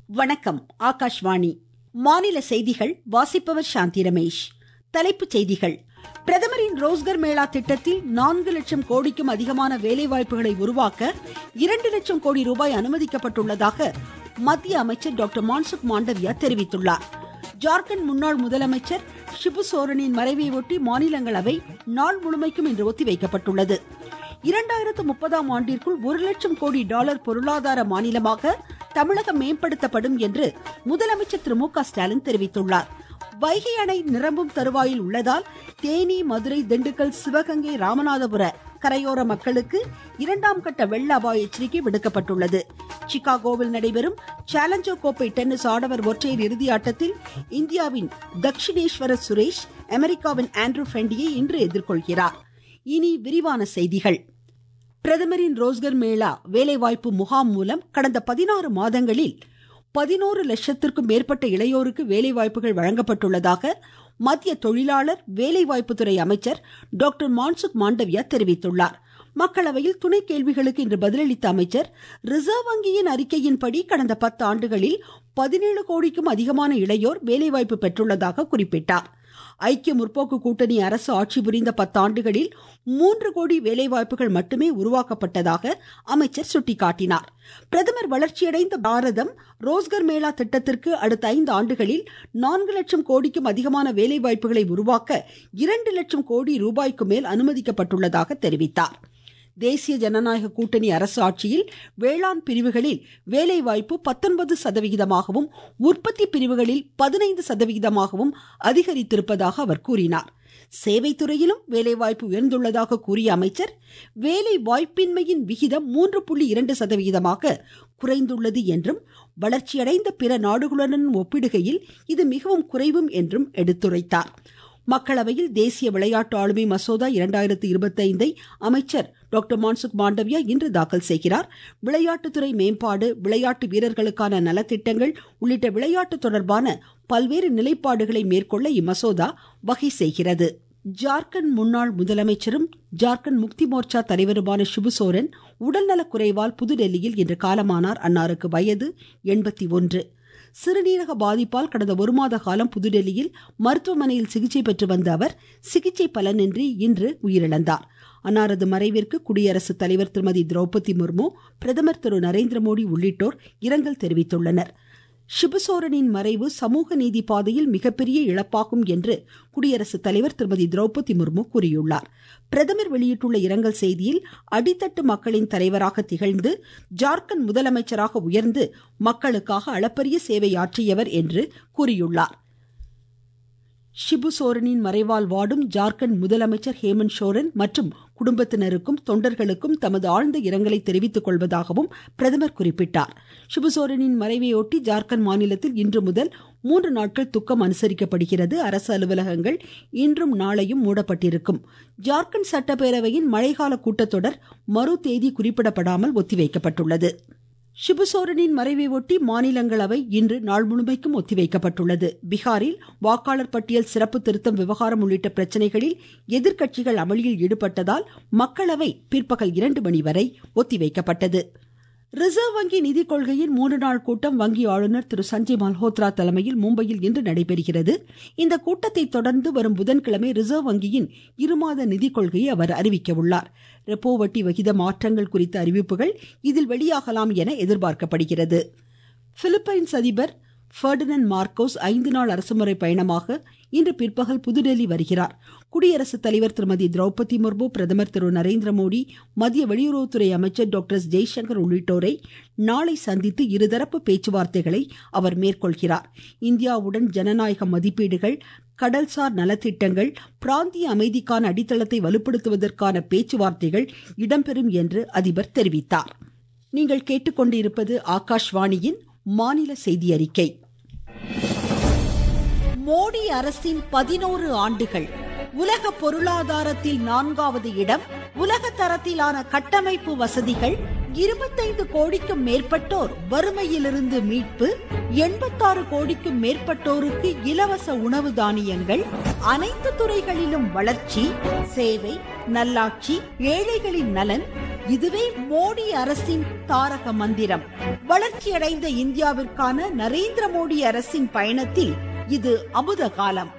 வணக்கம் ஆகாஷ்வாணி மாநில செய்திகள் வாசிப்பவர் சாந்தி ரமேஷ் தலைப்புச் செய்திகள் பிரதமரின் ரோஸ்கர் மேளா திட்டத்தில் நான்கு லட்சம் கோடிக்கும் அதிகமான வேலைவாய்ப்புகளை உருவாக்க இரண்டு லட்சம் கோடி ரூபாய் அனுமதிக்கப்பட்டுள்ளதாக மத்திய அமைச்சர் டாக்டர் மான்சுக் மாண்டவியா தெரிவித்துள்ளார் ஜார்க்கண்ட் முன்னாள் முதலமைச்சர் ஷிபு சோரனின் மறைவை ஒட்டி மாநிலங்களவை நாள் முழுமைக்கும் இன்று ஒத்திவைக்கப்பட்டுள்ளது இரண்டாயிரத்து முப்பதாம் ஆண்டிற்குள் ஒரு லட்சம் கோடி டாலர் பொருளாதார மாநிலமாக தமிழகம் மேம்படுத்தப்படும் என்று முதலமைச்சர் திரு மு க ஸ்டாலின் தெரிவித்துள்ளார் வைகை அணை நிரம்பும் தருவாயில் உள்ளதால் தேனி மதுரை திண்டுக்கல் சிவகங்கை ராமநாதபுர கரையோர மக்களுக்கு இரண்டாம் கட்ட வெள்ள அபாய எச்சரிக்கை விடுக்கப்பட்டுள்ளது சிகாகோவில் நடைபெறும் சேலஞ்சர் கோப்பை டென்னிஸ் ஆடவர் ஒற்றையர் இறுதி ஆட்டத்தில் இந்தியாவின் தக்ஷிணேஸ்வர சுரேஷ் அமெரிக்காவின் ஆண்ட்ரூ ஃபெண்டியை இன்று எதிர்கொள்கிறார் இனி விரிவான செய்திகள் பிரதமரின் ரோஸ்கர் மேளா வேலைவாய்ப்பு முகாம் மூலம் கடந்த பதினாறு மாதங்களில் பதினோரு லட்சத்திற்கும் மேற்பட்ட இளையோருக்கு வேலைவாய்ப்புகள் வழங்கப்பட்டுள்ளதாக மத்திய தொழிலாளர் வேலைவாய்ப்புத்துறை அமைச்சர் டாக்டர் மான்சுக் மாண்டவியா தெரிவித்துள்ளார் மக்களவையில் துணை கேள்விகளுக்கு இன்று பதிலளித்த அமைச்சர் ரிசர்வ் வங்கியின் அறிக்கையின்படி கடந்த பத்து ஆண்டுகளில் பதினேழு கோடிக்கும் அதிகமான இளையோர் வேலைவாய்ப்பு பெற்றுள்ளதாக குறிப்பிட்டார் ஐக்கிய முற்போக்கு கூட்டணி அரசு ஆட்சி புரிந்த பத்தாண்டுகளில் மூன்று கோடி வேலைவாய்ப்புகள் மட்டுமே உருவாக்கப்பட்டதாக அமைச்சர் சுட்டிக்காட்டினார் பிரதமர் வளர்ச்சியடைந்த பாரதம் ரோஸ்கர் மேளா திட்டத்திற்கு அடுத்த ஐந்து ஆண்டுகளில் நான்கு லட்சம் கோடிக்கும் அதிகமான வேலைவாய்ப்புகளை உருவாக்க இரண்டு லட்சம் கோடி ரூபாய்க்கு மேல் அனுமதிக்கப்பட்டுள்ளதாக தெரிவித்தார் தேசிய ஜனநாயக கூட்டணி அரசு ஆட்சியில் வேளாண் பிரிவுகளில் வேலைவாய்ப்பு பத்தொன்பது சதவிகிதமாகவும் உற்பத்தி பிரிவுகளில் பதினைந்து சதவிகிதமாகவும் அதிகரித்திருப்பதாக அவர் கூறினார் சேவை துறையிலும் வேலைவாய்ப்பு உயர்ந்துள்ளதாக கூறிய அமைச்சர் வேலை வாய்ப்பின்மையின் விகிதம் மூன்று புள்ளி இரண்டு சதவிகிதமாக குறைந்துள்ளது என்றும் வளர்ச்சியடைந்த பிற நாடுகளுடன் ஒப்பிடுகையில் இது மிகவும் குறைவும் என்றும் எடுத்துரைத்தார் மக்களவையில் தேசிய விளையாட்டு ஆளுமை மசோதா இரண்டாயிரத்து இருபத்தைந்தை அமைச்சர் டாக்டர் மான்சுக் மாண்டவியா இன்று தாக்கல் செய்கிறார் விளையாட்டுத்துறை மேம்பாடு விளையாட்டு வீரர்களுக்கான நலத்திட்டங்கள் உள்ளிட்ட விளையாட்டு தொடர்பான பல்வேறு நிலைப்பாடுகளை மேற்கொள்ள இம்மசோதா வகை செய்கிறது ஜார்க்கண்ட் முன்னாள் முதலமைச்சரும் ஜார்க்கண்ட் முக்தி மோர்ச்சா தலைவருமான ஷிபு சோரன் உடல்நலக் குறைவால் புதுடெல்லியில் இன்று காலமானார் அன்னாருக்கு வயது எண்பத்தி ஒன்று சிறுநீரக பாதிப்பால் கடந்த ஒரு மாத காலம் புதுடெல்லியில் மருத்துவமனையில் சிகிச்சை பெற்று வந்த அவர் சிகிச்சை பலனின்றி இன்று உயிரிழந்தார் அன்னாரது மறைவிற்கு குடியரசுத் தலைவர் திருமதி திரௌபதி முர்மு பிரதமர் திரு நரேந்திர மோடி உள்ளிட்டோர் இரங்கல் தெரிவித்துள்ளனர் ஷிபுசோரனின் மறைவு சமூக நீதி பாதையில் மிகப்பெரிய இழப்பாகும் என்று குடியரசுத் தலைவர் திருமதி திரௌபதி முர்மு கூறியுள்ளார் பிரதமர் வெளியிட்டுள்ள இரங்கல் செய்தியில் அடித்தட்டு மக்களின் தலைவராக திகழ்ந்து ஜார்க்கண்ட் முதலமைச்சராக உயர்ந்து மக்களுக்காக அளப்பரிய சேவை ஆற்றியவர் என்று கூறியுள்ளார் ஷிபு சோரனின் மறைவால் வாடும் ஜார்க்கண்ட் முதலமைச்சர் ஹேமந்த் சோரன் மற்றும் குடும்பத்தினருக்கும் தொண்டர்களுக்கும் தமது ஆழ்ந்த இரங்கலை தெரிவித்துக் கொள்வதாகவும் பிரதமர் குறிப்பிட்டார் ஷிபு சோரனின் மறைவையொட்டி ஜார்க்கண்ட் மாநிலத்தில் இன்று முதல் மூன்று நாட்கள் துக்கம் அனுசரிக்கப்படுகிறது அரசு அலுவலகங்கள் இன்றும் நாளையும் மூடப்பட்டிருக்கும் ஜார்க்கண்ட் சட்டப்பேரவையின் மழைக்கால கூட்டத்தொடர் மறு தேதி குறிப்பிடப்படாமல் ஒத்திவைக்கப்பட்டுள்ளது ஷிபுசோரனின் மறைவை ஒட்டி மாநிலங்களவை இன்று நாள் முழுமைக்கும் ஒத்திவைக்கப்பட்டுள்ளது பீகாரில் வாக்காளர் பட்டியல் சிறப்பு திருத்தம் விவகாரம் உள்ளிட்ட பிரச்சனைகளில் எதிர்க்கட்சிகள் அமளியில் ஈடுபட்டதால் மக்களவை பிற்பகல் இரண்டு மணி வரை ஒத்திவைக்கப்பட்டது ரிசர்வ் வங்கி நிதி கொள்கையின் மூன்று நாள் கூட்டம் வங்கி ஆளுநர் திரு சஞ்சய் மல்ஹோத்ரா தலைமையில் மும்பையில் இன்று நடைபெறுகிறது இந்த கூட்டத்தை தொடர்ந்து வரும் புதன்கிழமை ரிசர்வ் வங்கியின் இருமாத நிதி கொள்கையை அவர் அறிவிக்க உள்ளார் ரெப்போ வட்டி விகித மாற்றங்கள் குறித்த அறிவிப்புகள் இதில் வெளியாகலாம் என எதிர்பார்க்கப்படுகிறது பிலிப்பைன்ஸ் அதிபர் ஃபர்டினன் மார்க்கோஸ் ஐந்து நாள் அரசுமுறை பயணமாக இன்று பிற்பகல் புதுடெல்லி வருகிறார் குடியரசுத் தலைவர் திருமதி திரௌபதி முர்மு பிரதமர் திரு நரேந்திர மோடி மத்திய வெளியுறவுத்துறை அமைச்சர் டாக்டர் ஜெய்சங்கர் உள்ளிட்டோரை நாளை சந்தித்து இருதரப்பு பேச்சுவார்த்தைகளை அவர் மேற்கொள்கிறார் இந்தியாவுடன் ஜனநாயக மதிப்பீடுகள் கடல்சார் நலத்திட்டங்கள் பிராந்திய அமைதிக்கான அடித்தளத்தை வலுப்படுத்துவதற்கான பேச்சுவார்த்தைகள் இடம்பெறும் என்று அதிபர் தெரிவித்தார் நீங்கள் கேட்டுக்கொண்டிருப்பது ஆகாஷ்வாணியின் மாநில செய்தி அறிக்கை மோடி அரசின் பதினோரு ஆண்டுகள் உலக பொருளாதாரத்தில் நான்காவது இடம் உலக தரத்திலான கட்டமைப்பு வசதிகள் இருபத்தைந்து கோடிக்கும் மேற்பட்டோர் வறுமையிலிருந்து மீட்பு எண்பத்தாறு கோடிக்கும் மேற்பட்டோருக்கு இலவச உணவு தானியங்கள் அனைத்து துறைகளிலும் வளர்ச்சி சேவை நல்லாட்சி ஏழைகளின் நலன் இதுவே மோடி அரசின் தாரக மந்திரம் வளர்ச்சியடைந்த இந்தியாவிற்கான நரேந்திர மோடி அரசின் பயணத்தில் இது அமுத காலம்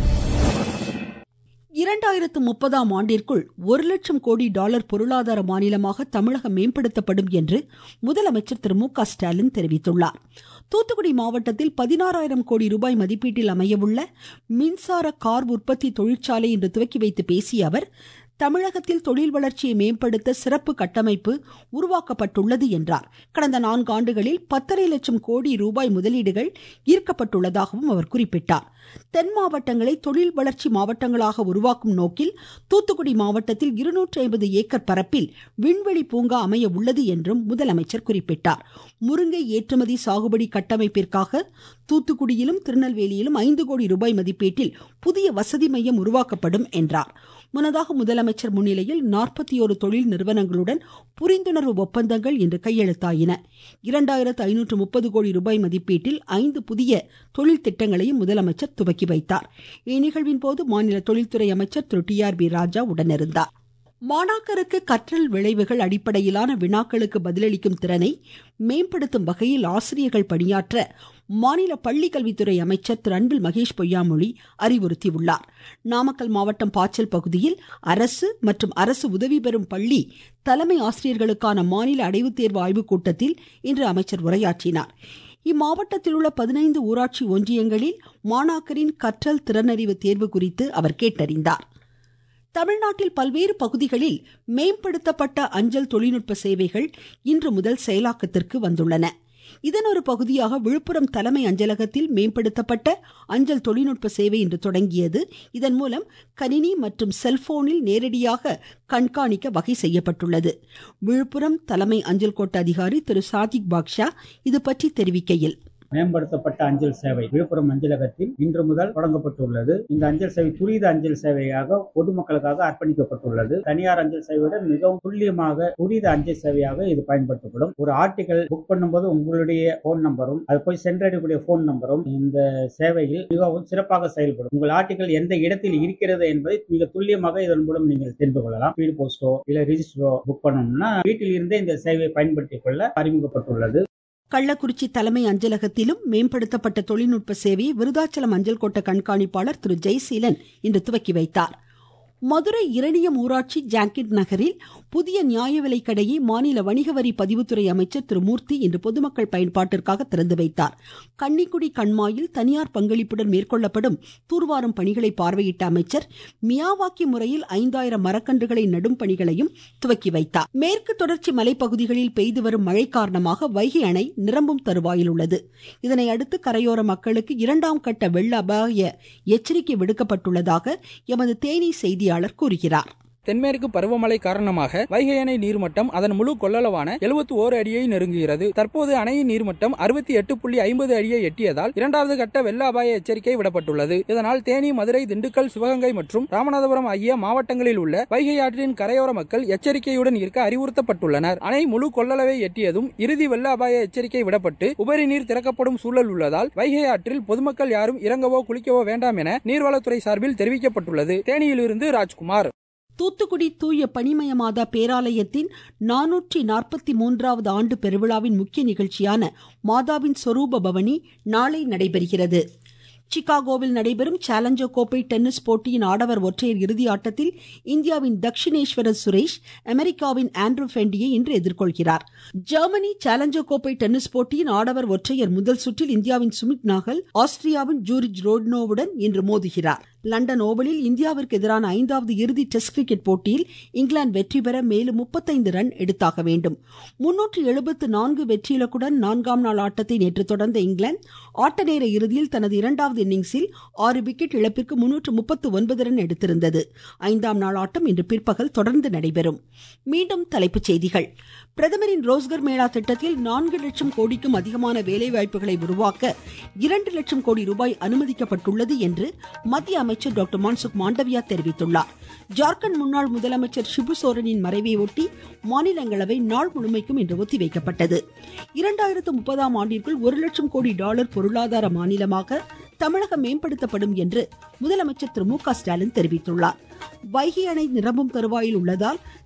இரண்டாயிரத்து முப்பதாம் ஆண்டிற்குள் ஒரு லட்சம் கோடி டாலர் பொருளாதார மாநிலமாக தமிழகம் மேம்படுத்தப்படும் என்று முதலமைச்சர் திரு மு க ஸ்டாலின் தெரிவித்துள்ளார் தூத்துக்குடி மாவட்டத்தில் பதினாறாயிரம் கோடி ரூபாய் மதிப்பீட்டில் அமையவுள்ள மின்சார கார் உற்பத்தி தொழிற்சாலை இன்று துவக்கி வைத்து பேசிய அவர் தமிழகத்தில் தொழில் வளர்ச்சியை மேம்படுத்த சிறப்பு கட்டமைப்பு உருவாக்கப்பட்டுள்ளது என்றார் கடந்த நான்கு ஆண்டுகளில் பத்தரை லட்சம் கோடி ரூபாய் முதலீடுகள் ஈர்க்கப்பட்டுள்ளதாகவும் அவர் குறிப்பிட்டார் தென் மாவட்டங்களை தொழில் வளர்ச்சி மாவட்டங்களாக உருவாக்கும் நோக்கில் தூத்துக்குடி மாவட்டத்தில் இருநூற்றி ஐம்பது ஏக்கர் பரப்பில் விண்வெளி பூங்கா அமைய உள்ளது என்றும் முதலமைச்சர் குறிப்பிட்டார் முருங்கை ஏற்றுமதி சாகுபடி கட்டமைப்பிற்காக தூத்துக்குடியிலும் திருநெல்வேலியிலும் ஐந்து கோடி ரூபாய் மதிப்பீட்டில் புதிய வசதி மையம் உருவாக்கப்படும் என்றார் முன்னதாக முதலமைச்சர் முன்னிலையில் நாற்பத்தி ஒரு தொழில் நிறுவனங்களுடன் புரிந்துணர்வு ஒப்பந்தங்கள் இன்று கையெழுத்தாயின இரண்டாயிரத்து ஐநூற்று முப்பது கோடி ரூபாய் மதிப்பீட்டில் ஐந்து புதிய தொழில் திட்டங்களையும் முதலமைச்சர் துவக்கி வைத்தார் இந்நிகழ்வின் போது மாநில தொழில்துறை அமைச்சர் Thiru T R B Raja உடனிருந்தார் மாணாக்கருக்கு கற்றல் விளைவுகள் அடிப்படையிலான வினாக்களுக்கு பதிலளிக்கும் திறனை மேம்படுத்தும் வகையில் ஆசிரியர்கள் பணியாற்ற மாநில பள்ளிக்கல்வித்துறை அமைச்சர் திரு அன்பில் மகேஷ் பொய்யாமொழி அறிவுறுத்தியுள்ளார் நாமக்கல் மாவட்டம் பாச்சல் பகுதியில் அரசு மற்றும் அரசு உதவி பெறும் பள்ளி தலைமை ஆசிரியர்களுக்கான மாநில அடைவுத் தேர்வு ஆய்வுக் கூட்டத்தில் இன்று அமைச்சர் உரையாற்றினார் இம்மாவட்டத்தில் உள்ள பதினைந்து ஊராட்சி ஒன்றியங்களில் மாணாக்கரின் கற்றல் திறனறிவு தேர்வு குறித்து அவர் கேட்டறிந்தார் தமிழ்நாட்டில் பல்வேறு பகுதிகளில் மேம்படுத்தப்பட்ட அஞ்சல் தொழில்நுட்ப சேவைகள் இன்று முதல் செயலாக்கத்திற்கு வந்துள்ளன இதன் ஒரு பகுதியாக விழுப்புரம் தலைமை அஞ்சலகத்தில் மேம்படுத்தப்பட்ட அஞ்சல் தொழில்நுட்ப சேவை இன்று தொடங்கியது இதன் மூலம் கணினி மற்றும் செல்போனில் நேரடியாக கண்காணிக்க வகை செய்யப்பட்டுள்ளது விழுப்புரம் தலைமை அஞ்சல் கோட்ட அதிகாரி திரு சாதிக் பாக்ஷா இது பற்றி தெரிவிக்கையில் மேம்படுத்தப்பட்ட அஞ்சல் சேவை விழுப்புரம் அஞ்சலகத்தில் இன்று முதல் தொடங்கப்பட்டுள்ளது இந்த அஞ்சல் சேவை துரித அஞ்சல் சேவையாக பொதுமக்களுக்காக அர்ப்பணிக்கப்பட்டுள்ளது தனியார் அஞ்சல் சேவையுடன் மிகவும் துல்லியமாக துரித அஞ்சல் சேவையாக இது பயன்படுத்தப்படும் ஒரு ஆர்டிகல் புக் பண்ணும்போது உங்களுடைய போன் நம்பரும் அது போய் சென்றடையக்கூடிய போன் நம்பரும் இந்த சேவையில் மிகவும் சிறப்பாக செயல்படும் உங்கள் ஆர்டிகல் எந்த இடத்தில் இருக்கிறது என்பதை மிக துல்லியமாக இதன் மூலம் நீங்கள் தெரிந்து கொள்ளலாம் ஸ்பீடு போஸ்டோ இல்ல ரிஜிஸ்டரோ புக் பண்ணணும்னா வீட்டில் இருந்தே இந்த சேவையை பயன்படுத்திக் கொள்ள அறிமுகப்பட்டுள்ளது கள்ளக்குறிச்சி தலைமை அஞ்சலகத்திலும் மேம்படுத்தப்பட்ட தொழில்நுட்ப சேவையை விருதாச்சலம் அஞ்சல் கோட்ட கண்காணிப்பாளர் திரு ஜெய்சீலன் இன்று துவக்கி வைத்தார் மதுரை இரணியம் ஊராட்சி ஜாங்கிட் நகரில் புதிய நியாய விலைக் கடையை மாநில வணிக வரி பதிவுத்துறை அமைச்சர் திரு மூர்த்தி இன்று பொதுமக்கள் பயன்பாட்டிற்காக திறந்து வைத்தார் கன்னிக்குடி கண்மாயில் தனியார் பங்களிப்புடன் மேற்கொள்ளப்படும் தூர்வாரும் பணிகளை பார்வையிட்ட அமைச்சர் மியாவாக்கி முறையில் ஐந்தாயிரம் மரக்கன்றுகளை நடும் பணிகளையும் துவக்கி வைத்தார் மேற்கு தொடர்ச்சி மலைப்பகுதிகளில் பெய்து வரும் மழை காரணமாக வைகை அணை நிரம்பும் தருவாயில் உள்ளது இதனை அடுத்து கரையோர மக்களுக்கு இரண்டாம் கட்ட வெள்ள அபாய எச்சரிக்கை விடுக்கப்பட்டுள்ளதாக எமது தேனி செய்தியாளர் கூறுகிறார் தென்மேற்கு பருவமழை காரணமாக வைகை அணை நீர்மட்டம் அதன் முழு கொள்ளளவான எழுபத்தி ஓரு அடியை நெருங்குகிறது தற்போது அணையின் நீர்மட்டம் அறுபத்தி எட்டு புள்ளி ஐம்பது அடியை எட்டியதால் இரண்டாவது கட்ட வெள்ள அபாய எச்சரிக்கை விடப்பட்டுள்ளது இதனால் தேனி மதுரை திண்டுக்கல் சிவகங்கை மற்றும் ராமநாதபுரம் ஆகிய மாவட்டங்களில் உள்ள வைகை ஆற்றின் கரையோர மக்கள் எச்சரிக்கையுடன் இருக்க அறிவுறுத்தப்பட்டுள்ளனர் அணை முழு கொள்ளளவை எட்டியதும் இறுதி வெள்ள அபாய எச்சரிக்கை விடப்பட்டு உபரி நீர் திறக்கப்படும் சூழல் உள்ளதால் வைகை ஆற்றில் பொதுமக்கள் யாரும் இறங்கவோ குளிக்கவோ வேண்டாம் என நீர்வளத்துறை சார்பில் தெரிவிக்கப்பட்டுள்ளது தேனியிலிருந்து ராஜ்குமார் தூத்துக்குடி தூய பனிமயமாதா பேராலயத்தின் நானூற்றி நாற்பத்தி மூன்றாவது ஆண்டு பெருவிழாவின் முக்கிய நிகழ்ச்சியான மாதாவின் சொரூப பவனி நாளை நடைபெறுகிறது சிகாகோவில் நடைபெறும் சேலஞ்சர் கோப்பை டென்னிஸ் போட்டியின் ஆடவர் ஒற்றையர் இறுதி ஆட்டத்தில் இந்தியாவின் தக்ஷினேஸ்வரர் சுரேஷ் அமெரிக்காவின் ஆண்ட்ரூ ஃபெண்டியை இன்று எதிர்கொள்கிறார் ஜெர்மனி சேலஞ்சர் கோப்பை டென்னிஸ் போட்டியின் ஆடவர் ஒற்றையர் முதல் சுற்றில் இந்தியாவின் சுமித் நாகல் ஆஸ்திரியாவின் ஜூரிஜ் ரோட்னோவுடன் இன்று மோதுகிறார் லண்டன் ஓவலில் இந்தியாவிற்கு எதிரான ஐந்தாவது இறுதி டெஸ்ட் கிரிக்கெட் போட்டியில் இங்கிலாந்து வெற்றி பெற மேலும் முப்பத்தைந்து ரன் எடுத்தாக வேண்டும் முன்னூற்று எழுபத்து நான்கு வெற்றி இலக்குடன் நான்காம் நாள் ஆட்டத்தை நேற்று தொடர்ந்த இங்கிலாந்து ஆட்ட நேர இறுதியில் தனது இரண்டாவது இன்னிங்ஸில் ஆறு விக்கெட் இழப்பிற்கு முன்னூற்று முப்பத்து ஒன்பது ரன் எடுத்திருந்தது ஐந்தாம் நாள் ஆட்டம் இன்று பிற்பகல் தொடர்ந்து நடைபெறும் மீண்டும் தலைப்புச் செய்திகள் பிரதமரின் ரோஸ்கர் மேளா திட்டத்தில் நான்கு லட்சம் கோடிக்கும் அதிகமான வேலைவாய்ப்புகளை உருவாக்க இரண்டு லட்சம் கோடி ரூபாய் அனுமதிக்கப்பட்டுள்ளது என்று மத்திய அமைச்சர் டாக்டர் மான்சுக் மாண்டவியா தெரிவித்துள்ளார் ஜார்க்கண்ட் முன்னாள் முதலமைச்சர் ஷிபு சோரனின் மறைவை ஒட்டி மாநிலங்களவை நாள் முழுமைக்கும் இன்று ஒத்திவைக்கப்பட்டது இரண்டாயிரத்து முப்பதாம் ஆண்டிற்குள் ஒரு லட்சம் கோடி டாலர் பொருளாதார மாநிலமாக தமிழகம் மேம்படுத்தப்படும் என்று முதலமைச்சர் திரு மு க ஸ்டாலின் தெரிவித்துள்ளார் வைகை அணை நிரம்பும் தருவாயில் உள்ளதால்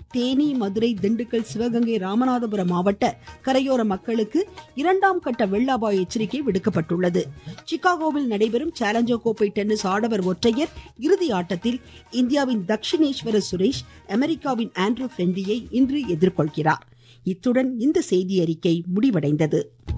தேனி மதுரை திண்டுக்கல் சிவகங்கை ராமநாதபுரம் மாவட்ட கரையோர மக்களுக்கு இரண்டாம் கட்ட வெள்ள அபாய எச்சரிக்கை விடுக்கப்பட்டுள்ளது சிகாகோவில் நடைபெறும் சேலஞ்சர் கோப்பை டென்னிஸ் ஆடவர் ஒற்றையர் இறுதி ஆட்டத்தில் இந்தியாவின் தக்ஷிணேஸ்வர சுரேஷ் அமெரிக்காவின் ஆண்ட்ரூ ஃபெண்டியை இன்று எதிர்கொள்கிறார் இத்துடன் இந்த செய்தி அறிக்கை முடிவடைந்தது